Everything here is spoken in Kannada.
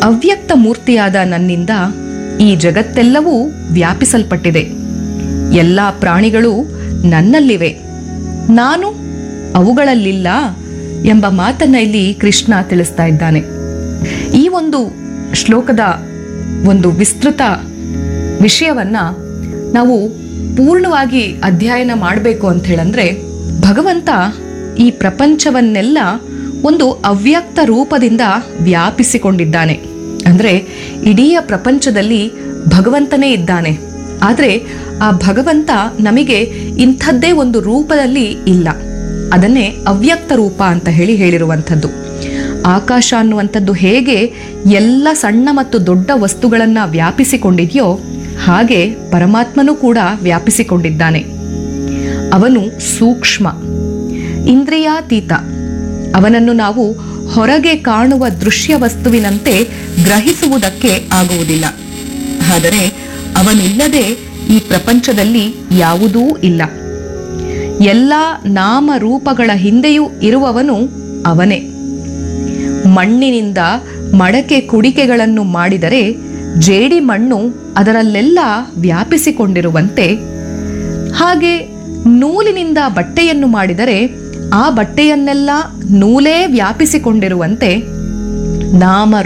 ಅವ್ಯಕ್ತ ಮೂರ್ತಿಯಾದ ನನ್ನಿಂದ ಈ ಜಗತ್ತೆಲ್ಲವೂ ವ್ಯಾಪಿಸಲ್ಪಟ್ಟಿದೆ ಎಲ್ಲ ಪ್ರಾಣಿಗಳು ನನ್ನಲ್ಲಿವೆ ನಾನು ಅವುಗಳಲ್ಲಿಲ್ಲ ಎಂಬ ಮಾತನ್ನ ಇಲ್ಲಿ ಕೃಷ್ಣ ತಿಳಿಸ್ತಾ ಇದ್ದಾನೆ ಈ ಒಂದು ಶ್ಲೋಕದ ಒಂದು ವಿಸ್ತೃತ ವಿಷಯವನ್ನ ನಾವು ಪೂರ್ಣವಾಗಿ ಅಧ್ಯಯನ ಮಾಡಬೇಕು ಅಂತ ಹೇಳಂದ್ರೆ ಭಗವಂತ ಈ ಪ್ರಪಂಚವನ್ನೆಲ್ಲ ಒಂದು ಅವ್ಯಕ್ತ ರೂಪದಿಂದ ವ್ಯಾಪಿಸಿಕೊಂಡಿದ್ದಾನೆ ಅಂದ್ರೆ ಇಡೀ ಪ್ರಪಂಚದಲ್ಲಿ ಭಗವಂತನೇ ಇದ್ದಾನೆ ಆದರೆ ಆ ಭಗವಂತ ನಮಗೆ ಇಂಥದ್ದೇ ಒಂದು ರೂಪದಲ್ಲಿ ಇಲ್ಲ ಅದನ್ನೇ ಅವ್ಯಕ್ತ ರೂಪ ಅಂತ ಹೇಳಿ ಹೇಳಿರುವಂಥದ್ದು ಆಕಾಶ ಅನ್ನುವಂಥದ್ದು ಹೇಗೆ ಎಲ್ಲ ಸಣ್ಣ ಮತ್ತು ದೊಡ್ಡ ವಸ್ತುಗಳನ್ನ ವ್ಯಾಪಿಸಿಕೊಂಡಿದೆಯೋ ಹಾಗೆ ಪರಮಾತ್ಮನೂ ಕೂಡ ವ್ಯಾಪಿಸಿಕೊಂಡಿದ್ದಾನೆ ಅವನು ಸೂಕ್ಷ್ಮ ಇಂದ್ರಿಯಾತೀತ ಅವನನ್ನು ನಾವು ಹೊರಗೆ ಕಾಣುವ ದೃಶ್ಯ ವಸ್ತುವಿನಂತೆ ಗ್ರಹಿಸುವುದಕ್ಕೆ ಆಗುವುದಿಲ್ಲ ಆದರೆ ಅವನಿಲ್ಲದೆ ಈ ಪ್ರಪಂಚದಲ್ಲಿ ಯಾವುದೂ ಇಲ್ಲ ಎಲ್ಲ ನಾಮರೂಪಗಳ ಹಿಂದೆಯೂ ಇರುವವನು ಅವನೇ ಮಣ್ಣಿನಿಂದ ಮಡಕೆ ಕುಡಿಕೆಗಳನ್ನು ಮಾಡಿದರೆ ಜೇಡಿ ಮಣ್ಣು ಅದರಲ್ಲೆಲ್ಲ ವ್ಯಾಪಿಸಿಕೊಂಡಿರುವಂತೆ ಹಾಗೆ ನೂಲಿನಿಂದ ಬಟ್ಟೆಯನ್ನು ಮಾಡಿದರೆ ಆ ಬಟ್ಟೆಯನ್ನೆಲ್ಲ ನೂಲೇ ವ್ಯಾಪಿಸಿಕೊಂಡಿರುವಂತೆ ನಾಮ